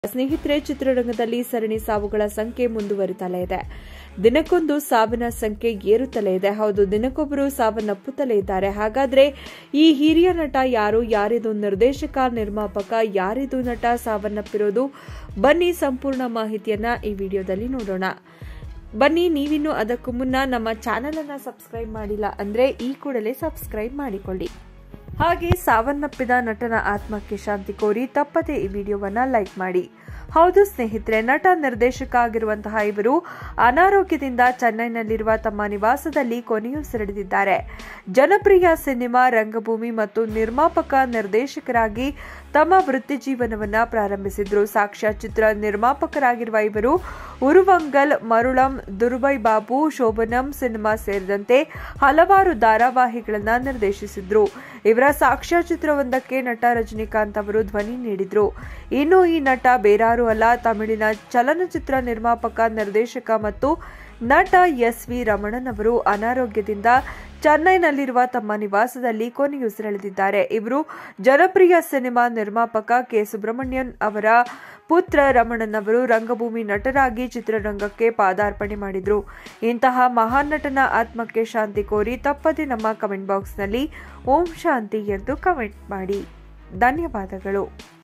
ಸ್ನೇಹಿತರೆ ಚಿತ್ರರಂಗದಲ್ಲಿ ಸರಣಿ ಸಾವುಗಳ ಸಂಖ್ಯೆ ಮುಂದುವರಿತಲೇ ಇದೆ ದಿನಕ್ಕೊಂದು ಸಾವಿನ ಸಂಖ್ಯೆ ಏರುತ್ತಲೇ ಇದೆ ಹೌದು ದಿನಕ್ಕೊಬ್ಬರು ಸಾವನ್ನಪ್ಪುತ್ತಲೇ ಇದ್ದಾರೆ ಹಾಗಾದ್ರೆ ಈ ಹಿರಿಯ ನಟ ಯಾರು ಯಾರಿದು ನಿರ್ದೇಶಕ ನಿರ್ಮಾಪಕ ಯಾರಿದು ನಟ ಸಾವನ್ನಪ್ಪಿರೋದು ಬನ್ನಿ ಸಂಪೂರ್ಣ ಮಾಹಿತಿಯನ್ನ ಈ ವಿಡಿಯೋದಲ್ಲಿ ನೋಡೋಣ ಬನ್ನಿ ನೀವಿನ್ನು ಅದಕ್ಕೂ ಮುನ್ನ ನಮ್ಮ ಚಾನೆಲ್ ಅನ್ನ ಸಬ್ಸ್ಕ್ರೈಬ್ ಮಾಡಿಲ್ಲ ಅಂದ್ರೆ ಈ ಕೂಡಲೇ ಸಬ್ಸ್ಕ್ರೈಬ್ ಮಾಡಿಕೊಳ್ಳಿ ಹಾಗೆ ಸಾವನ್ನಪ್ಪಿದ ನಟನ ಆತ್ಮಕ್ಕೆ ಶಾಂತಿ ಕೋರಿ ತಪ್ಪದೆ ಈ ವಿಡಿಯೋವನ್ನ ಲೈಕ್ ಮಾಡಿ ಹೌದು ಸ್ನೇಹಿತರೆ ನಟ ನಿರ್ದೇಶಕ ಆಗಿರುವಂತಹ ಇವರು ಅನಾರೋಗ್ಯದಿಂದ ಚೆನ್ನೈನಲ್ಲಿರುವ ತಮ್ಮ ನಿವಾಸದಲ್ಲಿ ಕೊನೆಯುಸಿರೆಳೆದಿದ್ದಾರೆ ಜನಪ್ರಿಯ ಸಿನಿಮಾ ರಂಗಭೂಮಿ ಮತ್ತು ನಿರ್ಮಾಪಕ ನಿರ್ದೇಶಕರಾಗಿ ತಮ್ಮ ವೃತ್ತಿ ಜೀವನವನ್ನ ಪ್ರಾರಂಭಿಸಿದ್ರು ಸಾಕ್ಷ್ಯಚಿತ್ರ ನಿರ್ಮಾಪಕರಾಗಿರುವ ಇವರು ಉರುವಂಗಲ್ ಮರುಳಂ ದುರ್ಬೈ ಬಾಬು ಶೋಭನಂ ಸಿನಿಮಾ ಸೇರಿದಂತೆ ಹಲವಾರು ಧಾರಾವಾಹಿಗಳನ್ನ ನಿರ್ದೇಶಿಸಿದ್ರು ಇವರ ಸಾಕ್ಷ್ಯಚಿತ್ರವೊಂದಕ್ಕೆ ನಟ ರಜನಿಕಾಂತ್ ಅವರು ಧ್ವನಿ ನೀಡಿದ್ರು ಇನ್ನು ಈ ನಟ ಬೇರಾರು ಅಲ್ಲ ತಮಿಳಿನ ಚಲನಚಿತ್ರ ನಿರ್ಮಾಪಕ ನಿರ್ದೇಶಕ ಮತ್ತು ನಟ ಎಸ್ ವಿ ರಮಣನ್ ಅವರು ಅನಾರೋಗ್ಯದಿಂದ ಚೆನ್ನೈನಲ್ಲಿರುವ ತಮ್ಮ ನಿವಾಸದಲ್ಲಿ ಕೊನೆಯುಸಿರೆಳೆದಿದ್ದಾರೆ ಇವರು ಜನಪ್ರಿಯ ಸಿನಿಮಾ ನಿರ್ಮಾಪಕ ಕೆ ಸುಬ್ರಹ್ಮಣ್ಯನ್ ಅವರ ಪುತ್ರ ರಮಣನ್ ಅವರು ರಂಗಭೂಮಿ ನಟರಾಗಿ ಚಿತ್ರರಂಗಕ್ಕೆ ಪಾದಾರ್ಪಣೆ ಮಾಡಿದ್ರು ಇಂತಹ ಮಹಾನ್ ನಟನ ಆತ್ಮಕ್ಕೆ ಶಾಂತಿ ಕೋರಿ ತಪ್ಪದೆ ನಮ್ಮ ಕಮೆಂಟ್ ಬಾಕ್ಸ್ನಲ್ಲಿ ಓಂ ಶಾಂತಿ ಎಂದು ಕಮೆಂಟ್ ಮಾಡಿ ಧನ್ಯವಾದಗಳು